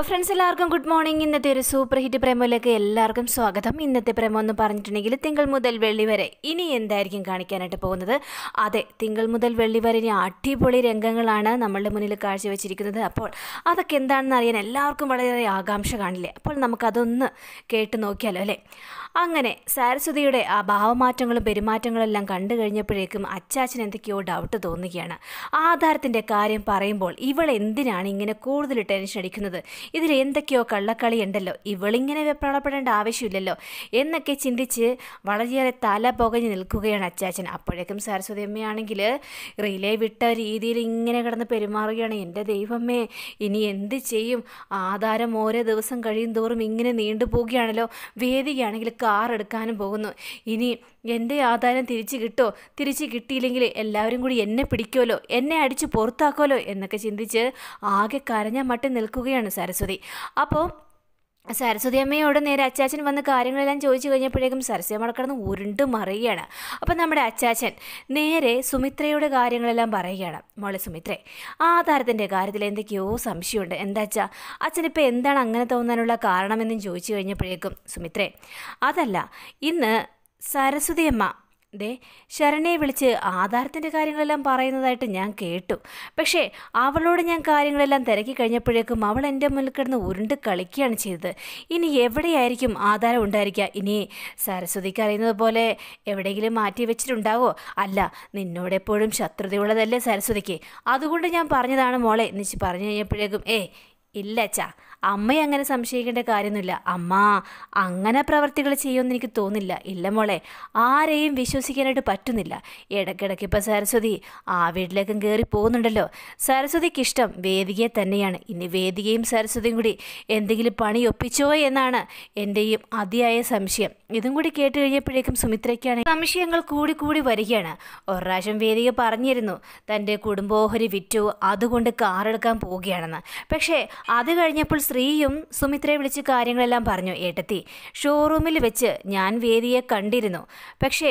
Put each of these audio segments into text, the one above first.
friends എല്ലാവർക്കും good morning ഇന്നത്തെ ഒരു സൂപ്പർ ഹിറ്റ് പ്രേമോയിലേക്ക് എല്ലാവർക്കും സ്വാഗതം ഇന്നത്തെ പ്രേമോ എന്ന് പറഞ്ഞിട്ടുണ്ടെങ്കിൽ തിങ്കൾ മുതൽ വെള്ളി വരെ ഇനി എന്തായിരിക്കും കാണിക്കാനായിട്ട് പോകുന്നത് അതെ തിങ്കൾ മുതൽ വെള്ളി വരെ ഇനി അടിപൊളി രംഗങ്ങളാണ് നമ്മളുടെ മുന്നിൽ കാഴ്ചവെച്ചിരിക്കുന്നത് അപ്പോൾ അതൊക്കെ എന്താണെന്ന് അറിയാൻ എല്ലാവർക്കും വളരെ ആകാംക്ഷ കാണില്ലേ അപ്പോൾ നമുക്കതൊന്ന് കേട്ട് നോക്കിയാലോ അല്ലേ അങ്ങനെ സാരസ്വതിയുടെ ആ ഭാവമാറ്റങ്ങളും പെരുമാറ്റങ്ങളും എല്ലാം കണ്ടു കഴിഞ്ഞപ്പോഴേക്കും അച്ചാച്ചൻ എന്തൊക്കെയോ ഡൗട്ട് തോന്നുകയാണ് ആധാരത്തിൻ്റെ കാര്യം പറയുമ്പോൾ ഇവൾ എന്തിനാണ് ഇങ്ങനെ കൂടുതൽ ടെൻഷൻ അടിക്കുന്നത് ഇതിൽ എന്തൊക്കെയോ കള്ളക്കളി ഉണ്ടല്ലോ ഇവളിങ്ങനെ വെപ്രാളപ്പെടേണ്ട ആവശ്യമില്ലല്ലോ എന്നൊക്കെ ചിന്തിച്ച് വളരെയേറെ തല പുകഞ്ഞ് നിൽക്കുകയാണ് അച്ചാച്ചൻ അപ്പോഴേക്കും സരസ്വതി അമ്മയാണെങ്കിൽ റിലേ വിട്ട രീതിയിൽ ഇങ്ങനെ കിടന്ന് പെരുമാറുകയാണ് എൻ്റെ ദൈവമേ ഇനി എന്ത് ചെയ്യും ആധാരം ഓരോ ദിവസം കഴിയും തോറും ഇങ്ങനെ നീണ്ടു പോവുകയാണല്ലോ വേദികയാണെങ്കിൽ കാർ എടുക്കാനും പോകുന്നു ഇനി എൻ്റെ ആധാരം തിരിച്ച് കിട്ടോ തിരിച്ച് കിട്ടിയില്ലെങ്കിൽ എല്ലാവരും കൂടി എന്നെ പിടിക്കുമല്ലോ എന്നെ അടിച്ച് പുറത്താക്കുമല്ലോ എന്നൊക്കെ ചിന്തിച്ച് ആകെ കരഞ്ഞ മട്ടി നിൽക്കുകയാണ് സരസ്വതി അപ്പോൾ സരസ്വതി അമ്മയോട് നേരെ അച്ചാച്ചൻ വന്ന് കാര്യങ്ങളെല്ലാം ചോദിച്ചു കഴിഞ്ഞപ്പോഴേക്കും സരസ്വതി അമ്മ കിടന്ന് ഉരുണ്ട് മറിയുകയാണ് അപ്പം നമ്മുടെ അച്ചാച്ചൻ നേരെ സുമിത്രയുടെ കാര്യങ്ങളെല്ലാം പറയുകയാണ് മോളെ സുമിത്രേ ആധാരത്തിൻ്റെ കാര്യത്തിൽ എന്തൊക്കെയോ സംശയമുണ്ട് എന്താ വെച്ചാൽ അച്ഛനിപ്പോൾ എന്താണ് അങ്ങനെ തോന്നാനുള്ള കാരണമെന്നും ചോദിച്ചു കഴിഞ്ഞപ്പോഴേക്കും സുമിത്രേ അതല്ല ഇന്ന് സരസ്വതി അമ്മ ദേ ശരണയെ വിളിച്ച് ആധാരത്തിൻ്റെ കാര്യങ്ങളെല്ലാം പറയുന്നതായിട്ട് ഞാൻ കേട്ടു പക്ഷേ അവളോട് ഞാൻ കാര്യങ്ങളെല്ലാം തിരക്കി കഴിഞ്ഞപ്പോഴേക്കും അവൾ എൻ്റെ മുന്നിൽ കിടന്ന് ഉരുണ്ട് കളിക്കുകയാണ് ചെയ്തത് ഇനി എവിടെയായിരിക്കും ആധാരം ഉണ്ടായിരിക്കുക ഇനി സരസ്വതിക്ക് അറിയുന്നത് പോലെ എവിടെയെങ്കിലും മാറ്റി വെച്ചിട്ടുണ്ടാവോ അല്ല നിന്നോട് എപ്പോഴും ശത്രുതയുള്ളതല്ലേ സരസ്വതിക്ക് അതുകൊണ്ട് ഞാൻ പറഞ്ഞതാണ് മോളെ എന്നിച്ച് പറഞ്ഞു കഴിഞ്ഞപ്പോഴേക്കും ഏ ഇല്ല അച്ഛാ അമ്മയെ അങ്ങനെ സംശയിക്കേണ്ട കാര്യമൊന്നുമില്ല അമ്മ അങ്ങനെ പ്രവർത്തികൾ ചെയ്യുമെന്ന് എനിക്ക് തോന്നില്ല ഇല്ല മോളെ ആരെയും വിശ്വസിക്കാനായിട്ട് പറ്റുന്നില്ല ഇടയ്ക്കിടയ്ക്ക് ഇപ്പോൾ സരസ്വതി ആ വീട്ടിലേക്കും കയറി പോകുന്നുണ്ടല്ലോ സരസ്വതിക്ക് ഇഷ്ടം വേദികയെ തന്നെയാണ് ഇനി വേദികയും സരസ്വതിയും കൂടി എന്തെങ്കിലും പണി ഒപ്പിച്ചോ എന്നാണ് എൻ്റെയും അതിയായ സംശയം ഇതും കൂടി കേട്ട് കഴിഞ്ഞപ്പോഴേക്കും സുമിത്രയ്ക്കാണ് സംശയങ്ങൾ കൂടി കൂടി വരികയാണ് ഒരു പ്രാവശ്യം വേദിക പറഞ്ഞിരുന്നു തൻ്റെ കുടുംബോഹരി വിറ്റു അതുകൊണ്ട് കാറെടുക്കാൻ പോവുകയാണെന്ന് പക്ഷേ അത് കഴിഞ്ഞപ്പോൾ ശ്രീയും സുമിത്രയെ വിളിച്ച് കാര്യങ്ങളെല്ലാം പറഞ്ഞു ഏട്ടത്തി ഷോറൂമിൽ വെച്ച് ഞാൻ വേദിയെ കണ്ടിരുന്നു പക്ഷേ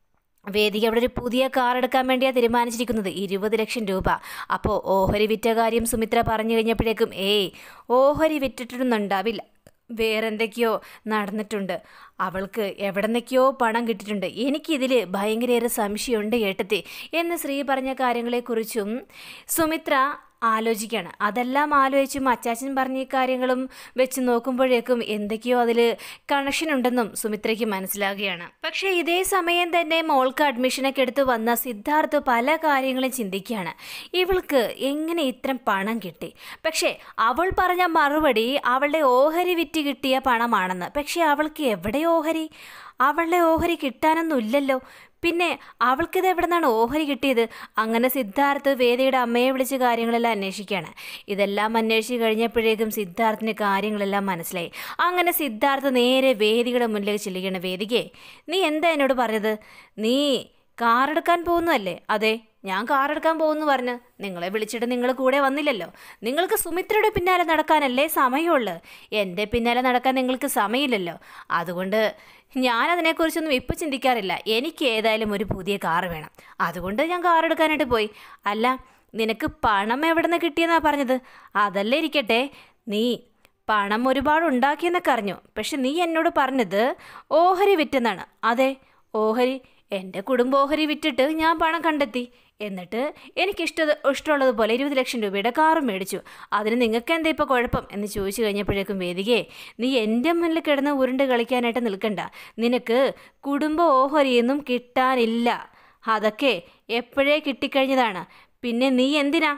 വേദിക അവിടെ ഒരു പുതിയ കാർ എടുക്കാൻ വേണ്ടിയാണ് തീരുമാനിച്ചിരിക്കുന്നത് ഇരുപത് ലക്ഷം രൂപ അപ്പോൾ ഓഹരി വിറ്റ കാര്യം സുമിത്ര പറഞ്ഞു കഴിഞ്ഞപ്പോഴേക്കും ഏയ് ഓഹരി വിറ്റിട്ടൊന്നുണ്ടാവില്ല വേറെന്തൊക്കെയോ നടന്നിട്ടുണ്ട് അവൾക്ക് എവിടെന്നൊക്കെയോ പണം കിട്ടിയിട്ടുണ്ട് എനിക്കിതിൽ ഭയങ്കരേറെ സംശയമുണ്ട് ഏട്ടത്തി എന്ന് ശ്രീ പറഞ്ഞ കാര്യങ്ങളെക്കുറിച്ചും സുമിത്ര ആലോചിക്കുകയാണ് അതെല്ലാം ആലോചിച്ചും അച്ചാച്ചൻ പറഞ്ഞ ഈ കാര്യങ്ങളും വെച്ച് നോക്കുമ്പോഴേക്കും എന്തൊക്കെയോ അതിൽ കണക്ഷൻ ഉണ്ടെന്നും സുമിത്രയ്ക്ക് മനസ്സിലാകുകയാണ് പക്ഷേ ഇതേ സമയം തന്നെ മോൾക്ക് അഡ്മിഷനൊക്കെ എടുത്ത് വന്ന സിദ്ധാർത്ഥ് പല കാര്യങ്ങളും ചിന്തിക്കുകയാണ് ഇവൾക്ക് എങ്ങനെ ഇത്രയും പണം കിട്ടി പക്ഷേ അവൾ പറഞ്ഞ മറുപടി അവളുടെ ഓഹരി വിറ്റ് കിട്ടിയ പണമാണെന്ന് പക്ഷേ അവൾക്ക് എവിടെ ഓഹരി അവളുടെ ഓഹരി കിട്ടാനൊന്നും ഇല്ലല്ലോ പിന്നെ അവൾക്കിത് എവിടെ നിന്നാണ് ഓഹരി കിട്ടിയത് അങ്ങനെ സിദ്ധാർത്ഥ് വേദിയുടെ അമ്മയെ വിളിച്ച് കാര്യങ്ങളെല്ലാം അന്വേഷിക്കുകയാണ് ഇതെല്ലാം അന്വേഷിച്ച് കഴിഞ്ഞപ്പോഴേക്കും സിദ്ധാർത്ഥിന് കാര്യങ്ങളെല്ലാം മനസ്സിലായി അങ്ങനെ സിദ്ധാർത്ഥ് നേരെ വേദിയുടെ മുന്നിലേക്ക് ചെല്ലുകയാണ് വേദികയെ നീ എന്താ എന്നോട് പറഞ്ഞത് നീ കാർ എടുക്കാൻ പോകുന്നതല്ലേ അതെ ഞാൻ കാർ എടുക്കാൻ പോകുന്നു പറഞ്ഞ് നിങ്ങളെ വിളിച്ചിട്ട് നിങ്ങൾ കൂടെ വന്നില്ലല്ലോ നിങ്ങൾക്ക് സുമിത്രയുടെ പിന്നാലെ നടക്കാനല്ലേ സമയമുള്ളൂ എൻ്റെ പിന്നാലെ നടക്കാൻ നിങ്ങൾക്ക് സമയമില്ലല്ലോ അതുകൊണ്ട് ഞാൻ അതിനെക്കുറിച്ചൊന്നും ഇപ്പോൾ ചിന്തിക്കാറില്ല എനിക്ക് ഏതായാലും ഒരു പുതിയ കാർ വേണം അതുകൊണ്ട് ഞാൻ കാർ എടുക്കാനായിട്ട് പോയി അല്ല നിനക്ക് പണം എവിടെ നിന്ന് കിട്ടിയെന്നാണ് പറഞ്ഞത് അതല്ലേ ഇരിക്കട്ടെ നീ പണം ഒരുപാട് ഉണ്ടാക്കിയെന്നൊക്കെ അറിഞ്ഞു പക്ഷെ നീ എന്നോട് പറഞ്ഞത് ഓഹരി വിറ്റെന്നാണ് അതെ ഓഹരി എൻ്റെ കുടുംബ ഓഹരി വിറ്റിട്ട് ഞാൻ പണം കണ്ടെത്തി എന്നിട്ട് എനിക്കിഷ്ട ഇഷ്ടമുള്ളതുപോലെ ഇരുപത് ലക്ഷം രൂപയുടെ കാറും മേടിച്ചു അതിന് നിങ്ങൾക്ക് എന്താ ഇപ്പോൾ കുഴപ്പം എന്ന് ചോദിച്ചു കഴിഞ്ഞപ്പോഴേക്കും വേദികയെ നീ എൻ്റെ മുന്നിൽ കിടന്ന് ഉരുണ്ട് കളിക്കാനായിട്ട് നിൽക്കണ്ട നിനക്ക് കുടുംബ ഓഹരിയൊന്നും കിട്ടാനില്ല അതൊക്കെ എപ്പോഴേ കിട്ടിക്കഴിഞ്ഞതാണ് പിന്നെ നീ എന്തിനാ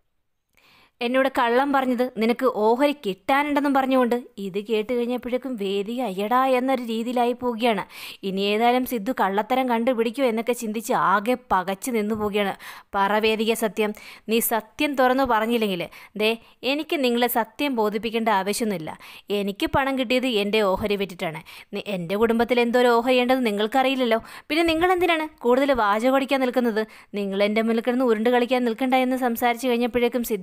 എന്നോട് കള്ളം പറഞ്ഞത് നിനക്ക് ഓഹരി കിട്ടാനുണ്ടെന്നും പറഞ്ഞുകൊണ്ട് ഇത് കേട്ട് കഴിഞ്ഞപ്പോഴേക്കും വേദിക അയ്യടാ എന്നൊരു രീതിയിലായി പോവുകയാണ് ഇനി ഏതായാലും സിദ്ധു കള്ളത്തരം കണ്ടുപിടിക്കുമോ എന്നൊക്കെ ചിന്തിച്ച് ആകെ പകച്ചു നിന്നു പോവുകയാണ് പറ വേദിക സത്യം നീ സത്യം തുറന്നു പറഞ്ഞില്ലെങ്കിൽ ദേ എനിക്ക് നിങ്ങളെ സത്യം ബോധിപ്പിക്കേണ്ട ആവശ്യമൊന്നുമില്ല എനിക്ക് പണം കിട്ടിയത് എൻ്റെ ഓഹരി വിറ്റിട്ടാണ് നി- എൻ്റെ കുടുംബത്തിൽ എന്തോരം ഓഹരി ഉണ്ടെന്ന് നിങ്ങൾക്കറിയില്ലല്ലോ പിന്നെ നിങ്ങൾ എന്തിനാണ് കൂടുതൽ വാചകടിക്കാൻ നിൽക്കുന്നത് നിങ്ങൾ എൻ്റെ മുന്നിൽ കിടന്ന് ഉരുണ്ട് കളിക്കാൻ നിൽക്കണ്ട എന്ന് സംസാരിച്ചു കഴിഞ്ഞപ്പോഴേക്കും സിദ്ധാർത്ഥ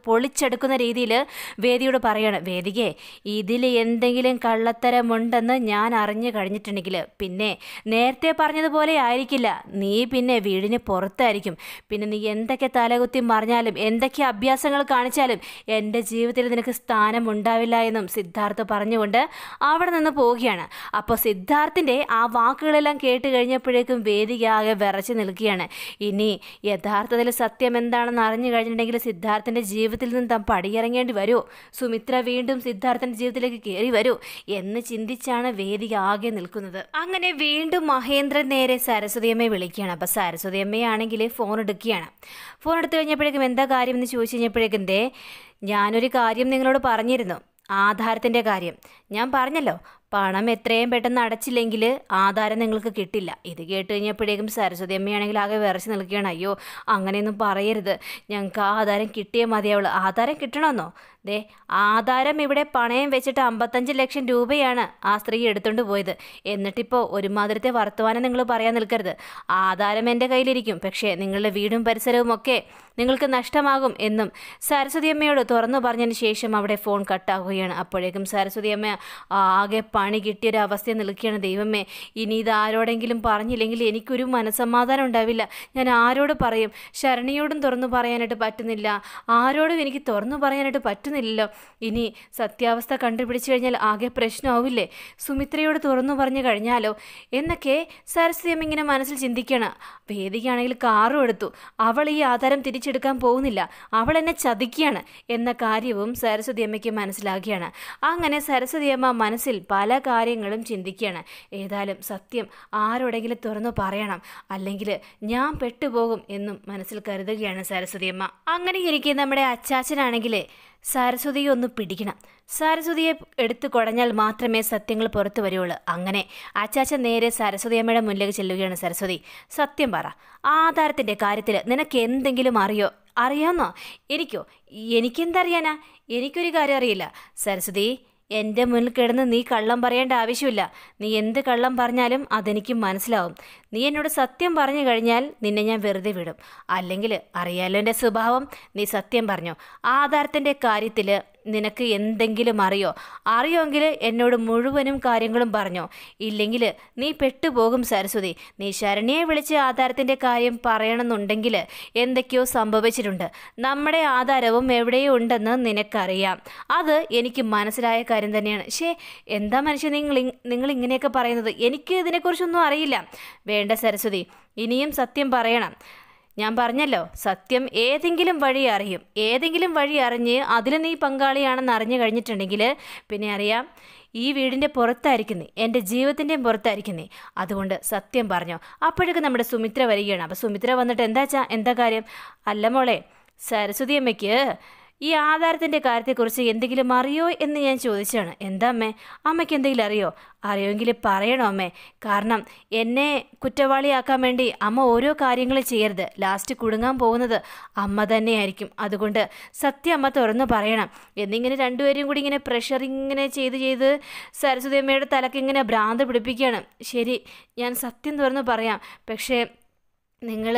പൊളിച്ചെടുക്കുന്ന രീതിയിൽ വേദിയോട് പറയണം വേദികെ ഇതിൽ എന്തെങ്കിലും കള്ളത്തരമുണ്ടെന്ന് ഞാൻ അറിഞ്ഞു കഴിഞ്ഞിട്ടുണ്ടെങ്കിൽ പിന്നെ നേരത്തെ പറഞ്ഞതുപോലെ ആയിരിക്കില്ല നീ പിന്നെ വീടിന് പുറത്തായിരിക്കും പിന്നെ നീ എന്തൊക്കെ തലകുത്തി മറിഞ്ഞാലും എന്തൊക്കെ അഭ്യാസങ്ങൾ കാണിച്ചാലും എൻ്റെ ജീവിതത്തിൽ നിനക്ക് സ്ഥാനം ഉണ്ടാവില്ല എന്നും സിദ്ധാർത്ഥ് പറഞ്ഞുകൊണ്ട് അവിടെ നിന്ന് പോവുകയാണ് അപ്പോൾ സിദ്ധാർത്ഥിൻ്റെ ആ വാക്കുകളെല്ലാം കേട്ട് കഴിഞ്ഞപ്പോഴേക്കും വേദിക ആകെ വിറച്ച് നിൽക്കുകയാണ് ഇനി യഥാർത്ഥത്തിൽ സത്യം എന്താണെന്ന് അറിഞ്ഞു കഴിഞ്ഞിട്ടുണ്ടെങ്കിൽ സിദ്ധാർത്ഥിൻ്റെ ജീവിതത്തിൽ നിന്ന് താൻ പടിയിറങ്ങേണ്ടി വരുമോ സുമിത്ര വീണ്ടും സിദ്ധാർത്ഥിൻ്റെ ജീവിതത്തിലേക്ക് കയറി വരൂ എന്ന് ചിന്തിച്ചാണ് വേദിക ആകെ നിൽക്കുന്നത് അങ്ങനെ വീണ്ടും മഹേന്ദ്രൻ നേരെ സരസ്വതിയമ്മയെ വിളിക്കുകയാണ് അപ്പോൾ സരസ്വതിയമ്മയാണെങ്കിൽ ഫോൺ എടുക്കുകയാണ് ഫോൺ എടുത്തു കഴിഞ്ഞപ്പോഴേക്കും എന്താ കാര്യം എന്ന് ചോദിച്ചു കഴിഞ്ഞപ്പോഴേക്കും ദേ ഞാനൊരു കാര്യം നിങ്ങളോട് പറഞ്ഞിരുന്നു ആധാരത്തിൻ്റെ കാര്യം ഞാൻ പറഞ്ഞല്ലോ പണം എത്രയും പെട്ടെന്ന് അടച്ചില്ലെങ്കിൽ ആധാരം നിങ്ങൾക്ക് കിട്ടില്ല ഇത് കേട്ട് കഴിഞ്ഞപ്പോഴേക്കും സരസ്വതി അമ്മയാണെങ്കിൽ ആകെ വിറച്ച് നിൽക്കുകയാണ് അയ്യോ അങ്ങനെയൊന്നും പറയരുത് ഞങ്ങൾക്ക് ആ ആധാരം കിട്ടിയേ മതിയാവുള്ളൂ ആധാരം കിട്ടണമെന്നോ ദേ ആധാരം ഇവിടെ പണയം വെച്ചിട്ട് അമ്പത്തഞ്ച് ലക്ഷം രൂപയാണ് ആ സ്ത്രീ എടുത്തുകൊണ്ട് പോയത് എന്നിട്ടിപ്പോൾ ഒരുമാതിരത്തെ വർത്തമാനം നിങ്ങൾ പറയാൻ നിൽക്കരുത് ആധാരം എൻ്റെ കയ്യിലിരിക്കും പക്ഷേ നിങ്ങളുടെ വീടും പരിസരവും ഒക്കെ നിങ്ങൾക്ക് നഷ്ടമാകും എന്നും സരസ്വതി അമ്മയോട് തുറന്നു പറഞ്ഞതിന് ശേഷം അവിടെ ഫോൺ കട്ടാവുകയാണ് അപ്പോഴേക്കും സരസ്വതി അമ്മ ആകെ പണി കിട്ടിയൊരു അവസ്ഥ നിൽക്കുകയാണ് ദൈവമേ ഇനി ഇത് ആരോടെങ്കിലും പറഞ്ഞില്ലെങ്കിൽ എനിക്കൊരു മനസമാധാനം ഉണ്ടാവില്ല ഞാൻ ആരോട് പറയും ശരണിയോടും തുറന്നു പറയാനായിട്ട് പറ്റുന്നില്ല ആരോടും എനിക്ക് തുറന്നു പറയാനായിട്ട് പറ്റുന്നില്ലല്ലോ ഇനി സത്യാവസ്ഥ കണ്ടുപിടിച്ചു കഴിഞ്ഞാൽ ആകെ പ്രശ്നമാവില്ലേ സുമിത്രയോട് തുറന്നു പറഞ്ഞു കഴിഞ്ഞാലോ എന്നൊക്കെ സരസ്വതി അമ്മ ഇങ്ങനെ മനസ്സിൽ ചിന്തിക്കണം വേദികയാണെങ്കിൽ കാറും എടുത്തു അവൾ ഈ ആധാരം തിരിച്ചെടുക്കാൻ പോകുന്നില്ല അവൾ എന്നെ ചതിക്കുകയാണ് എന്ന കാര്യവും സരസ്വതി അമ്മയ്ക്ക് മനസ്സിലാക്കുകയാണ് അങ്ങനെ സരസ്വതി അമ്മ മനസ്സിൽ പല കാര്യങ്ങളും ചിന്തിക്കുകയാണ് ഏതായാലും സത്യം ആരോടെങ്കിലും തുറന്നു പറയണം അല്ലെങ്കിൽ ഞാൻ പെട്ടുപോകും എന്നും മനസ്സിൽ കരുതുകയാണ് സരസ്വതി അമ്മ അങ്ങനെ ഇരിക്കെ നമ്മുടെ അച്ചാച്ചനാണെങ്കിൽ സരസ്വതിയെ ഒന്ന് പിടിക്കണം സരസ്വതിയെ എടുത്തു കുടഞ്ഞാൽ മാത്രമേ സത്യങ്ങൾ പുറത്തു വരുള്ളൂ അങ്ങനെ അച്ചാച്ചൻ നേരെ സരസ്വതി അമ്മയുടെ മുന്നിലേക്ക് ചെല്ലുകയാണ് സരസ്വതി സത്യം പറ ആധാരത്തിൻ്റെ കാര്യത്തിൽ നിനക്ക് എന്തെങ്കിലും അറിയോ അറിയാമെന്നോ എനിക്കോ എനിക്കെന്തറിയാനാ എനിക്കൊരു കാര്യം അറിയില്ല സരസ്വതി എൻ്റെ മുന്നിൽ കിടന്ന് നീ കള്ളം പറയേണ്ട ആവശ്യമില്ല നീ എന്ത് കള്ളം പറഞ്ഞാലും അതെനിക്ക് മനസ്സിലാവും നീ എന്നോട് സത്യം പറഞ്ഞു കഴിഞ്ഞാൽ നിന്നെ ഞാൻ വെറുതെ വിടും അല്ലെങ്കിൽ അറിയാലോ എൻ്റെ സ്വഭാവം നീ സത്യം പറഞ്ഞോ ആധാരത്തിൻ്റെ കാര്യത്തിൽ നിനക്ക് എന്തെങ്കിലും അറിയോ അറിയോങ്കിൽ എന്നോട് മുഴുവനും കാര്യങ്ങളും പറഞ്ഞോ ഇല്ലെങ്കിൽ നീ പെട്ടുപോകും സരസ്വതി നീ ശരണിയെ വിളിച്ച് ആധാരത്തിൻ്റെ കാര്യം പറയണമെന്നുണ്ടെങ്കിൽ എന്തൊക്കെയോ സംഭവിച്ചിട്ടുണ്ട് നമ്മുടെ ആധാരവും എവിടെയോ ഉണ്ടെന്ന് നിനക്കറിയാം അത് എനിക്ക് മനസ്സിലായ കാര്യം തന്നെയാണ് പക്ഷേ എന്താ മനുഷ്യൻ നിങ്ങൾ ഇ- നിങ്ങൾ ഇങ്ങനെയൊക്കെ പറയുന്നത് എനിക്ക് ഇതിനെക്കുറിച്ചൊന്നും അറിയില്ല വേണ്ട സരസ്വതി ഇനിയും സത്യം പറയണം ഞാൻ പറഞ്ഞല്ലോ സത്യം ഏതെങ്കിലും വഴി അറിയും ഏതെങ്കിലും വഴി അറിഞ്ഞ് അതിൽ നീ പങ്കാളിയാണെന്ന് അറിഞ്ഞു കഴിഞ്ഞിട്ടുണ്ടെങ്കിൽ പിന്നെ അറിയാം ഈ വീടിൻ്റെ പുറത്തായിരിക്കുന്നേ എൻ്റെ ജീവിതത്തിൻ്റെയും പുറത്തായിരിക്കുന്നേ അതുകൊണ്ട് സത്യം പറഞ്ഞോ അപ്പോഴേക്കും നമ്മുടെ സുമിത്ര വരികയാണ് അപ്പോൾ സുമിത്ര വന്നിട്ട് എന്താ ചാ എന്താ കാര്യം അല്ല മോളെ സരസ്വതി അമ്മയ്ക്ക് ഈ ആധാരത്തിൻ്റെ കാര്യത്തെക്കുറിച്ച് എന്തെങ്കിലും അറിയോ എന്ന് ഞാൻ ചോദിച്ചാണ് എന്താ അമ്മേ അമ്മയ്ക്ക് എന്തെങ്കിലും അറിയോ അറിയുമെങ്കിൽ പറയണോ അമ്മേ കാരണം എന്നെ കുറ്റവാളിയാക്കാൻ വേണ്ടി അമ്മ ഓരോ കാര്യങ്ങൾ ചെയ്യരുത് ലാസ്റ്റ് കുടുങ്ങാൻ പോകുന്നത് അമ്മ തന്നെയായിരിക്കും അതുകൊണ്ട് സത്യം അമ്മ തുറന്നു പറയണം എന്നിങ്ങനെ രണ്ടുപേരും കൂടി ഇങ്ങനെ പ്രഷർ ഇങ്ങനെ ചെയ്ത് ചെയ്ത് സരസ്വതി അമ്മയുടെ തലക്ക് ഇങ്ങനെ ഭ്രാന്ത് പിടിപ്പിക്കുകയാണ് ശരി ഞാൻ സത്യം തുറന്നു പറയാം പക്ഷേ നിങ്ങൾ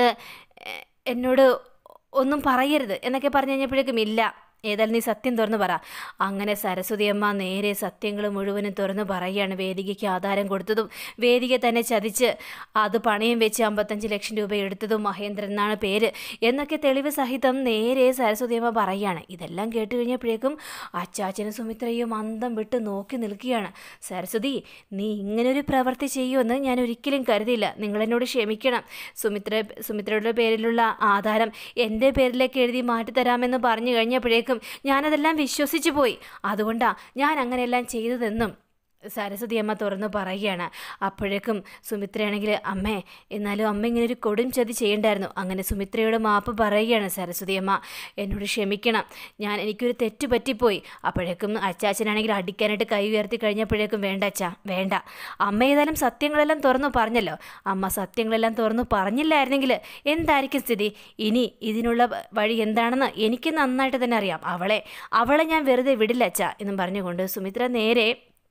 എന്നോട് ഒന്നും പറയരുത് എന്നൊക്കെ പറഞ്ഞു കഴിഞ്ഞപ്പോഴേക്കും ഇല്ല ഏതായാലും നീ സത്യം തുറന്നു പറ അങ്ങനെ സരസ്വതി അമ്മ നേരെ സത്യങ്ങൾ മുഴുവനും തുറന്നു പറയുകയാണ് വേദികയ്ക്ക് ആധാരം കൊടുത്തതും വേദിക തന്നെ ചതിച്ച് അത് പണയം വെച്ച് അമ്പത്തഞ്ച് ലക്ഷം രൂപ എടുത്തതും മഹേന്ദ്രൻ എന്നാണ് പേര് എന്നൊക്കെ തെളിവ് സഹിതം നേരെ സരസ്വതി അമ്മ പറയുകയാണ് ഇതെല്ലാം കേട്ട് കഴിഞ്ഞപ്പോഴേക്കും അച്ചാച്ചനും സുമിത്രയും അന്തം വിട്ട് നോക്കി നിൽക്കുകയാണ് സരസ്വതി നീ ഇങ്ങനൊരു പ്രവൃത്തി ചെയ്യുമെന്ന് ഞാൻ ഒരിക്കലും കരുതിയില്ല നിങ്ങളെന്നോട് ക്ഷമിക്കണം സുമിത്ര സുമിത്രയുടെ പേരിലുള്ള ആധാരം എൻ്റെ പേരിലേക്ക് എഴുതി മാറ്റിത്തരാമെന്ന് പറഞ്ഞു കഴിഞ്ഞപ്പോഴേക്കും ഞാനതെല്ലാം വിശ്വസിച്ചു പോയി അതുകൊണ്ടാണ് ഞാൻ അങ്ങനെയെല്ലാം ചെയ്തതെന്നും സരസ്വതി അമ്മ തുറന്നു പറയുകയാണ് അപ്പോഴേക്കും സുമിത്രയാണെങ്കിൽ അമ്മേ എന്നാലും അമ്മ ഇങ്ങനെ ഒരു കൊടും ചതി ചെയ്യണ്ടായിരുന്നു അങ്ങനെ സുമിത്രയോട് മാപ്പ് പറയുകയാണ് സരസ്വതി അമ്മ എന്നോട് ക്ഷമിക്കണം ഞാൻ എനിക്കൊരു തെറ്റ് പറ്റിപ്പോയി അപ്പോഴേക്കും അച്ചാച്ചനാണെങ്കിൽ അടിക്കാനായിട്ട് കൈ ഉയർത്തി കഴിഞ്ഞപ്പോഴേക്കും വേണ്ട അച്ഛാ വേണ്ട അമ്മ ഏതായാലും സത്യങ്ങളെല്ലാം തുറന്നു പറഞ്ഞല്ലോ അമ്മ സത്യങ്ങളെല്ലാം തുറന്നു പറഞ്ഞില്ലായിരുന്നെങ്കിൽ എന്തായിരിക്കും സ്ഥിതി ഇനി ഇതിനുള്ള വഴി എന്താണെന്ന് എനിക്ക് നന്നായിട്ട് തന്നെ അറിയാം അവളെ അവളെ ഞാൻ വെറുതെ വിടില്ല അച്ഛാ എന്നും പറഞ്ഞുകൊണ്ട് സുമിത്ര നേരെ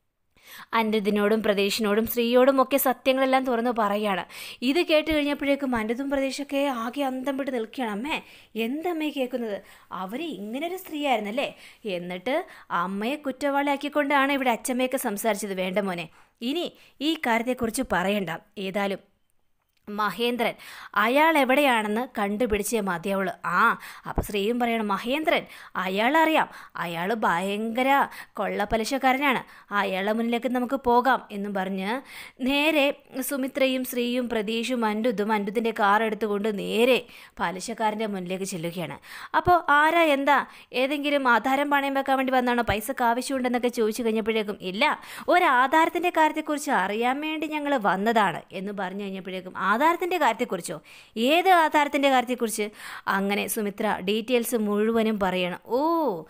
അനിരുദ്ധിനോടും പ്രതീഷിനോടും ശ്രീയോടും ഒക്കെ സത്യങ്ങളെല്ലാം തുറന്നു പറയുകയാണ് ഇത് കേട്ട് കഴിഞ്ഞപ്പോഴേക്കും അനിരുദ്ധും പ്രതീഷൊക്കെ ആകെ അന്തം വിട്ട് നിൽക്കുകയാണ് അമ്മേ എന്തമ്മേ കേൾക്കുന്നത് അവർ ഇങ്ങനൊരു സ്ത്രീയായിരുന്നല്ലേ എന്നിട്ട് അമ്മയെ കുറ്റവാളിയാക്കിക്കൊണ്ടാണ് ഇവിടെ അച്ഛമ്മയൊക്കെ സംസാരിച്ചത് വേണ്ട മോനെ ഇനി ഈ കാര്യത്തെക്കുറിച്ച് പറയണ്ട ഏതായാലും മഹേന്ദ്രൻ അയാൾ എവിടെയാണെന്ന് കണ്ടുപിടിച്ചേ മതിയാവുള്ളൂ ആ അപ്പോൾ ശ്രീയും പറയണം മഹേന്ദ്രൻ അയാളറിയാം അയാൾ ഭയങ്കര കൊള്ളപ്പലിശക്കാരനാണ് അയാളുടെ മുന്നിലേക്ക് നമുക്ക് പോകാം എന്നും പറഞ്ഞ് നേരെ സുമിത്രയും ശ്രീയും പ്രതീഷും അൻഡുതും അൻഡുതിൻ്റെ കാർ എടുത്തുകൊണ്ട് നേരെ പലിശക്കാരൻ്റെ മുന്നിലേക്ക് ചെല്ലുകയാണ് അപ്പോൾ ആരാ എന്താ ഏതെങ്കിലും ആധാരം പണയം വെക്കാൻ വേണ്ടി വന്നാണോ പൈസക്ക് ആവശ്യമുണ്ടെന്നൊക്കെ ചോദിച്ചു കഴിഞ്ഞപ്പോഴേക്കും ഇല്ല ഒരു ആധാരത്തിൻ്റെ കാര്യത്തെക്കുറിച്ച് അറിയാൻ വേണ്ടി ഞങ്ങൾ വന്നതാണ് എന്ന് പറഞ്ഞു കഴിഞ്ഞപ്പോഴേക്കും ആധാരത്തിൻ്റെ കാര്യത്തെക്കുറിച്ചോ ഏത് ആധാരത്തിൻ്റെ കാര്യത്തെക്കുറിച്ച് അങ്ങനെ സുമിത്ര ഡീറ്റെയിൽസ് മുഴുവനും പറയണം ഓ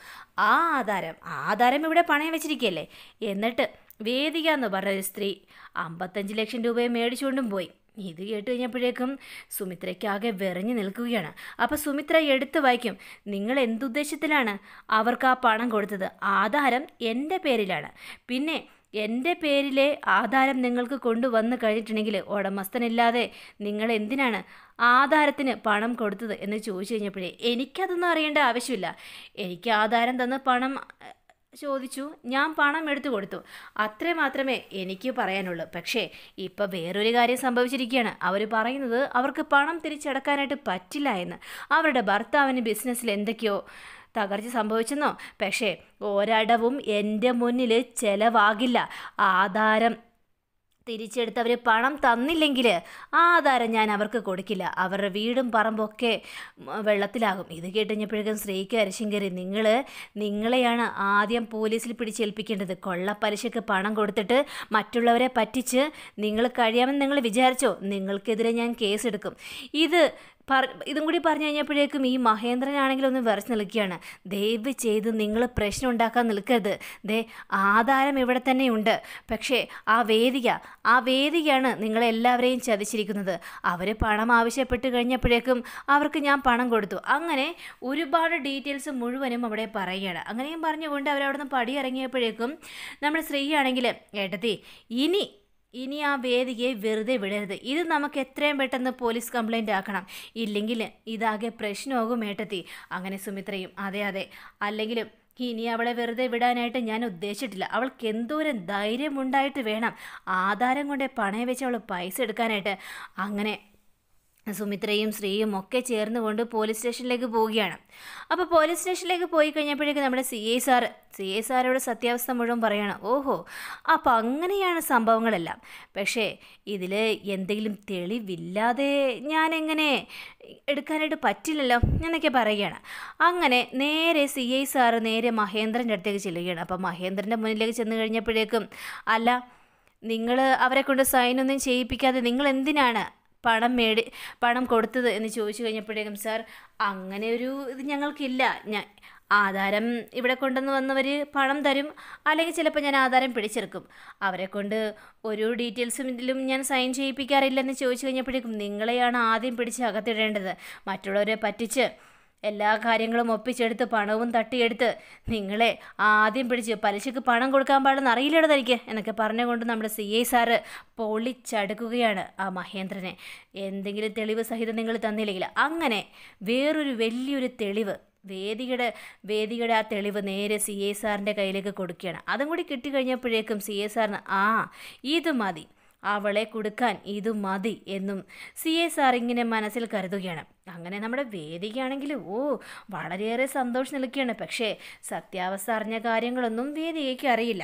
ആ ആധാരം ആധാരം ഇവിടെ പണയം വെച്ചിരിക്കുകയല്ലേ എന്നിട്ട് വേദിക എന്ന് പറഞ്ഞ ഒരു സ്ത്രീ അമ്പത്തഞ്ച് ലക്ഷം രൂപയെ മേടിച്ചുകൊണ്ടും പോയി ഇത് കേട്ട് കഴിഞ്ഞപ്പോഴേക്കും സുമിത്രയ്ക്കാകെ വിറഞ്ഞു നിൽക്കുകയാണ് അപ്പോൾ സുമിത്ര എടുത്തു വായിക്കും നിങ്ങൾ എന്തുദ്ദേശത്തിലാണ് അവർക്ക് ആ പണം കൊടുത്തത് ആധാരം എൻ്റെ പേരിലാണ് പിന്നെ എൻ്റെ പേരിലെ ആധാരം നിങ്ങൾക്ക് കൊണ്ടുവന്ന് കഴിഞ്ഞിട്ടുണ്ടെങ്കിൽ ഉടമസ്ഥനില്ലാതെ നിങ്ങൾ എന്തിനാണ് ആധാരത്തിന് പണം കൊടുത്തത് എന്ന് ചോദിച്ചു കഴിഞ്ഞപ്പോഴേ എനിക്കതൊന്നും അറിയേണ്ട ആവശ്യമില്ല എനിക്ക് ആധാരം തന്ന് പണം അഹ്, ചോദിച്ചു ഞാൻ പണം എടുത്തു കൊടുത്തു അത്രേ മാത്രമേ എനിക്ക് പറയാനുള്ളൂ പക്ഷേ ഇപ്പം വേറൊരു കാര്യം സംഭവിച്ചിരിക്കുകയാണ് അവർ പറയുന്നത് അവർക്ക് പണം തിരിച്ചടക്കാനായിട്ട് പറ്റില്ല എന്ന് അവരുടെ ഭർത്താവിന് ബിസിനസ്സിൽ എന്തൊക്കെയോ തകർച്ച സംഭവിച്ചെന്നോ പക്ഷേ ഒരടവും എൻ്റെ മുന്നിൽ ചെലവാകില്ല ആധാരം തിരിച്ചെടുത്ത് പണം തന്നില്ലെങ്കിൽ ആ ആധാരം ഞാൻ അവർക്ക് കൊടുക്കില്ല അവരുടെ വീടും പറമ്പൊക്കെ ഉം, വെള്ളത്തിലാകും ഇത് കേട്ടുകഴിഞ്ഞപ്പോഴേക്കും ശ്രീക്ക് അരശിങ്കരി നിങ്ങൾ നിങ്ങളെയാണ് ആദ്യം പോലീസിൽ പിടിച്ചേൽപ്പിക്കേണ്ടത് കൊള്ളപ്പലിശക്ക് പണം കൊടുത്തിട്ട് മറ്റുള്ളവരെ പറ്റിച്ച് നിങ്ങൾ കഴിയാമെന്ന് നിങ്ങൾ വിചാരിച്ചോ നിങ്ങൾക്കെതിരെ ഞാൻ കേസെടുക്കും ഇത് പറ ഇതും കൂടി പറഞ്ഞു കഴിഞ്ഞപ്പോഴേക്കും ഈ മഹേന്ദ്രനാണെങ്കിൽ ഒന്ന് വിറച്ച് നിൽക്കുകയാണ് ദയവ് ചെയ്ത് നിങ്ങൾ പ്രശ്നം ഉണ്ടാക്കാൻ നിൽക്കരുത് ദേ ആധാരം ഇവിടെ തന്നെയുണ്ട് പക്ഷേ ആ വേദിക ആ വേദികയാണ് നിങ്ങളെല്ലാവരെയും ചതിച്ചിരിക്കുന്നത് അവർ പണം ആവശ്യപ്പെട്ട് കഴിഞ്ഞപ്പോഴേക്കും അവർക്ക് ഞാൻ പണം കൊടുത്തു അങ്ങനെ ഒരുപാട് ഡീറ്റെയിൽസ് മുഴുവനും അവിടെ പറയുകയാണ് അങ്ങനെയും പറഞ്ഞുകൊണ്ട് അവരവിടെ നിന്ന് പടി ഇറങ്ങിയപ്പോഴേക്കും നമ്മുടെ സ്ത്രീയാണെങ്കിൽ ഏട്ടത്തി ഇനി ഇനി ആ വേദികയെ വെറുതെ വിടരുത് ഇത് നമുക്ക് എത്രയും പെട്ടെന്ന് പോലീസ് കംപ്ലൈൻ്റ് ആക്കണം ഇല്ലെങ്കിൽ ഇതാകെ പ്രശ്നമാകും ഏട്ടത്തി അങ്ങനെ സുമിത്രയും അതെ അതെ അല്ലെങ്കിലും ഇനി അവളെ വെറുതെ വിടാനായിട്ട് ഞാൻ ഉദ്ദേശിച്ചിട്ടില്ല അവൾക്ക് എന്തോരം ധൈര്യമുണ്ടായിട്ട് വേണം ആധാരം കൊണ്ട് പണയം വെച്ച് അവൾ പൈസ എടുക്കാനായിട്ട് അങ്ങനെ സുമിത്രയും ശ്രീയും ഒക്കെ ചേർന്നുകൊണ്ട് പോലീസ് സ്റ്റേഷനിലേക്ക് പോവുകയാണ് അപ്പോൾ പോലീസ് സ്റ്റേഷനിലേക്ക് പോയി കഴിഞ്ഞപ്പോഴേക്കും നമ്മുടെ C I sir C I സാറോട് സത്യാവസ്ഥ മുഴുവൻ പറയാണ് ഓഹോ അപ്പോൾ അങ്ങനെയാണ് സംഭവങ്ങളെല്ലാം പക്ഷേ ഇതിൽ എന്തെങ്കിലും തെളിവില്ലാതെ ഞാൻ എങ്ങനെ എടുക്കാനായിട്ട് പറ്റില്ലല്ലോ എന്നൊക്കെ പറയുകയാണ് അങ്ങനെ നേരെ സി ഐ സാറ് നേരെ മഹേന്ദ്രൻ്റെ അടുത്തേക്ക് ചെല്ലുകയാണ് അപ്പോൾ മഹേന്ദ്രൻ്റെ മുന്നിലേക്ക് ചെന്ന് കഴിഞ്ഞപ്പോഴേക്കും അല്ല നിങ്ങൾ അവരെ കൊണ്ട് സൈനൊന്നും ചെയ്യിപ്പിക്കാതെ നിങ്ങൾ എന്തിനാണ് പണം മേടി പണം കൊടുത്തത് എന്ന് ചോദിച്ചു കഴിഞ്ഞപ്പോഴേക്കും സാർ അങ്ങനെ ഒരു ഇത് ഞങ്ങൾക്കില്ല ഞാൻ ആധാരം ഇവിടെ കൊണ്ടുവന്ന് വന്നവർ പണം തരും അല്ലെങ്കിൽ ചിലപ്പോൾ ഞാൻ ആധാരം പിടിച്ചെടുക്കും അവരെ കൊണ്ട് ഒരു ഡീറ്റെയിൽസും ഇതിലും ഞാൻ സൈൻ ചെയ്യിപ്പിക്കാറില്ലെന്ന് ചോദിച്ചു കഴിഞ്ഞപ്പോഴേക്കും നിങ്ങളെയാണ് ആദ്യം പിടിച്ച് അകത്തിടേണ്ടത് മറ്റുള്ളവരെ പറ്റിച്ച് എല്ലാ കാര്യങ്ങളും ഒപ്പിച്ചെടുത്ത് പണവും തട്ടിയെടുത്ത് നിങ്ങളെ ആദ്യം പിടിച്ച് പലിശക്ക് പണം കൊടുക്കാൻ പാടെന്ന് അറിയില്ലടോ തനിക്ക് എന്നൊക്കെ പറഞ്ഞുകൊണ്ട് നമ്മുടെ സി ഐ സാറ് പൊളിച്ചടുക്കുകയാണ് ആ മഹേന്ദ്രനെ എന്തെങ്കിലും തെളിവ് സഹിതം നിങ്ങൾ തന്നില്ലെങ്കിൽ അങ്ങനെ വേറൊരു വലിയൊരു തെളിവ് വേദികയുടെ വേദികയുടെ ആ തെളിവ് നേരെ സി എ സാറിൻ്റെ കയ്യിലേക്ക് കൊടുക്കുകയാണ് അതും കൂടി കിട്ടിക്കഴിഞ്ഞപ്പോഴേക്കും സി എ സാറിന് ആ ഇത് മതി അവളെ കൊടുക്കാൻ ഇത് മതി എന്നും സി എ സാർ ഇങ്ങനെ മനസ്സിൽ കരുതുകയാണ് അങ്ങനെ നമ്മുടെ വേദികയാണെങ്കിൽ ഓ വളരെയേറെ സന്തോഷം നിൽക്കുകയാണ് പക്ഷേ സത്യാവസ്ഥ അറിഞ്ഞ കാര്യങ്ങളൊന്നും വേദികയ്ക്ക് അറിയില്ല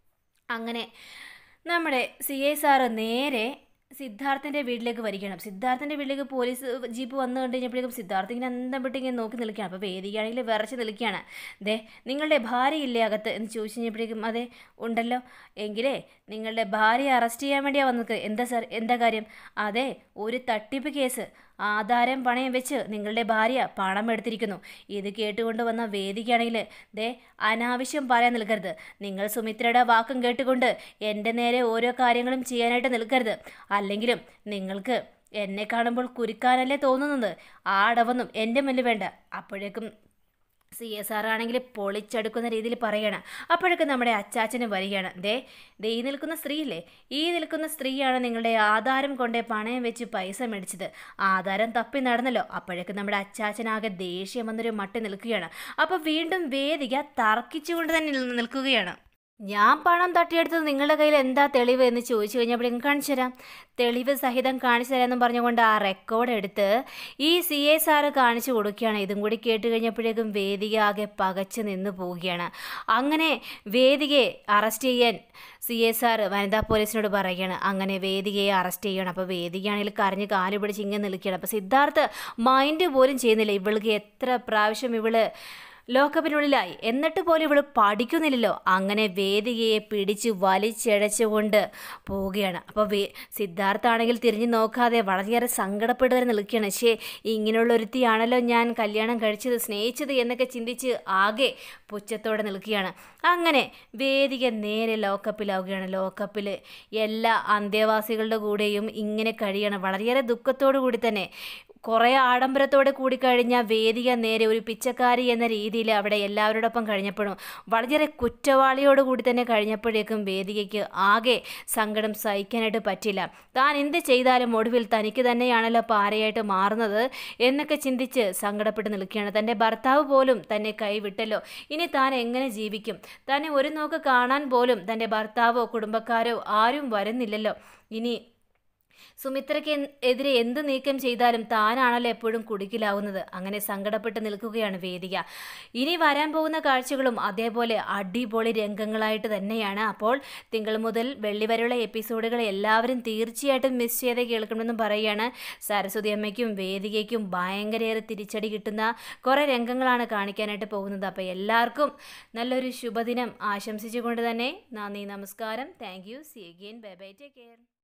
അങ്ങനെ നമ്മുടെ സി ഐ സാറ് നേരെ സിദ്ധാർത്ഥൻ്റെ വീട്ടിലേക്ക് വരികയാണ് സിദ്ധാർത്ഥൻ്റെ വീട്ടിലേക്ക് പോലീസ് ജീപ്പ് വന്നു കണ്ടു കഴിഞ്ഞപ്പോഴേക്കും സിദ്ധാർത്ഥ ഇങ്ങനെ അന്തം വിട്ട് ഇങ്ങനെ നോക്കി നിൽക്കുകയാണ് അപ്പോൾ വേദികയാണെങ്കിൽ വിറച്ച് നിൽക്കുകയാണ് ദേ നിങ്ങളുടെ ഭാര്യയില്ലേ അകത്ത് എന്ന് ചോദിച്ചു കഴിഞ്ഞപ്പോഴേക്കും അതെ ഉണ്ടല്ലോ എങ്കിലേ നിങ്ങളുടെ ഭാര്യയെ അറസ്റ്റ് ചെയ്യാൻ വേണ്ടിയാണ് വന്നത് എന്താ സാർ എന്താ കാര്യം അതെ ഒരു തട്ടിപ്പ് കേസ് ആധാരം പണയം വെച്ച് നിങ്ങളുടെ ഭാര്യ പണം എടുത്തിരിക്കുന്നു ഇത് കേട്ടുകൊണ്ട് വന്ന വേദിക്കാണെങ്കിൽ ദേ അനാവശ്യം പറയാൻ നിൽക്കരുത് നിങ്ങൾ സുമിത്രയുടെ വാക്കും കേട്ടുകൊണ്ട് എൻ്റെ നേരെ ഓരോ കാര്യങ്ങളും ചെയ്യാനായിട്ട് നിൽക്കരുത് അല്ലെങ്കിലും നിങ്ങൾക്ക് എന്നെ കാണുമ്പോൾ കുരുക്കാനല്ലേ തോന്നുന്നത് ആ അടവൊന്നും എൻ്റെ മുന്നിൽ വേണ്ട അപ്പോഴേക്കും സി എസ് ആർ ആണെങ്കിൽ പൊളിച്ചെടുക്കുന്ന രീതിയിൽ പറയണം അപ്പോഴൊക്കെ നമ്മുടെ അച്ചാച്ചന് വരികയാണ് ദേ ദേ ഈ നിൽക്കുന്ന സ്ത്രീയില്ലേ ഈ നിൽക്കുന്ന സ്ത്രീയാണ് നിങ്ങളുടെ ആധാരം കൊണ്ടേ പണയം വെച്ച് പൈസ മേടിച്ചത് ആധാരം തപ്പി നടന്നല്ലോ അപ്പോഴൊക്കെ നമ്മുടെ അച്ചാച്ചനാകെ ദേഷ്യം വന്നൊരു മട്ടി നിൽക്കുകയാണ് അപ്പോൾ വീണ്ടും വേദിക തർക്കിച്ചുകൊണ്ട് തന്നെ നിൽ- നിൽക്കുകയാണ് ഞാൻ പണം തട്ടിയെടുത്തത് നിങ്ങളുടെ കയ്യിൽ എന്താ തെളിവ് എന്ന് ചോദിച്ചു കഴിഞ്ഞപ്പോൾ കാണിച്ചു തരാം തെളിവ് സഹിതം കാണിച്ചു തരാമെന്ന് പറഞ്ഞുകൊണ്ട് ആ റെക്കോർഡ് എടുത്ത് ഈ സി എ സാറ് കാണിച്ചു കൊടുക്കുകയാണ് ഇതും കൂടി കേട്ട് കഴിഞ്ഞപ്പോഴേക്കും വേദിക ആകെ പകച്ച് നിന്ന് പോവുകയാണ് അങ്ങനെ വേദികയെ അറസ്റ്റ് ചെയ്യാൻ സി എസ് ആർ വനിതാ പോലീസിനോട് പറയുകയാണ് അങ്ങനെ വേദികയെ അറസ്റ്റ് ചെയ്യണം അപ്പോൾ വേദികയാണെങ്കിൽ കരഞ്ഞ് കാല് പിടിച്ച് ഇങ്ങനെ നിൽക്കുകയാണ് അപ്പോൾ സിദ്ധാർത്ഥ് മൈൻഡ് പോലും ചെയ്യുന്നില്ല ഇവൾക്ക് എത്ര പ്രാവശ്യം ഇവള് ലോക്കപ്പിനുള്ളിലായി എന്നിട്ട് പോലും ഇവൾ പഠിക്കുന്നില്ലല്ലോ അങ്ങനെ വേദികയെ പിടിച്ച് വലിച്ചഴച്ചുകൊണ്ട് പോവുകയാണ് അപ്പോൾ വേ സിദ്ധാർത്ഥാണെങ്കിൽ തിരിഞ്ഞു നോക്കാതെ വളരെയേറെ സങ്കടപ്പെട്ട് നിൽക്കുകയാണ് പക്ഷേ ഇങ്ങനെയുള്ള ഒരുത്തിയാണല്ലോ ഞാൻ കല്യാണം കഴിച്ചത് സ്നേഹിച്ചത് എന്നൊക്കെ ചിന്തിച്ച് ആകെ പുച്ഛത്തോടെ നിൽക്കുകയാണ് അങ്ങനെ വേദിക നേരെ ലോക്കപ്പിലാവുകയാണ് ലോക്കപ്പിൽ എല്ലാ അന്തേവാസികളുടെ കൂടെയും ഇങ്ങനെ കഴിയണം വളരെയേറെ ദുഃഖത്തോടു കൂടി തന്നെ കുറേ ആഡംബരത്തോടെ കൂടി കഴിഞ്ഞ വേദിക നേരെ ഒരു പിച്ചക്കാരി എന്ന രീതിയിൽ അവിടെ എല്ലാവരോടൊപ്പം കഴിഞ്ഞപ്പോഴും വളരെയേറെ കുറ്റവാളിയോട് കൂടി തന്നെ കഴിഞ്ഞപ്പോഴേക്കും വേദികയ്ക്ക് ആകെ സങ്കടം സഹിക്കാനായിട്ട് പറ്റില്ല താൻ എന്ത് ചെയ്താലും ഒടുവിൽ തനിക്ക് തന്നെയാണല്ലോ പാരയായിട്ട് മാറുന്നത് എന്നൊക്കെ ചിന്തിച്ച് സങ്കടപ്പെട്ട് നിൽക്കുകയാണ് തൻ്റെ ഭർത്താവ് പോലും തന്നെ കൈവിട്ടല്ലോ ഇനി താൻ എങ്ങനെ ജീവിക്കും തന്നെ ഒരു നോക്ക് കാണാൻ പോലും തൻ്റെ ഭർത്താവോ കുടുംബക്കാരോ ആരും വരുന്നില്ലല്ലോ ഇനി സുമിത്രയ്ക്ക് എൻ- എതിരെ എന്ത് നീക്കം ചെയ്താലും താനാണല്ലോ എപ്പോഴും കുടുക്കിലാവുന്നത് അങ്ങനെ സങ്കടപ്പെട്ട് നിൽക്കുകയാണ് വേദിക ഇനി വരാൻ പോകുന്ന കാഴ്ചകളും അതേപോലെ അടിപൊളി രംഗങ്ങളായിട്ട് തന്നെയാണ് അപ്പോൾ തിങ്കൾ മുതൽ വെള്ളി വരെയുള്ള എപ്പിസോഡുകൾ എല്ലാവരും തീർച്ചയായിട്ടും മിസ് ചെയ്തേ കേൾക്കണമെന്നും പറയുകയാണ് സരസ്വതി അമ്മയ്ക്കും വേദികയ്ക്കും ഭയങ്കരയേറെ തിരിച്ചടി കിട്ടുന്ന കുറേ രംഗങ്ങളാണ് കാണിക്കാനായിട്ട് പോകുന്നത് അപ്പോൾ എല്ലാവർക്കും നല്ലൊരു ശുഭദിനം ആശംസിച്ചുകൊണ്ട് തന്നെ നന്ദി നമസ്കാരം thank you see again bye bye take care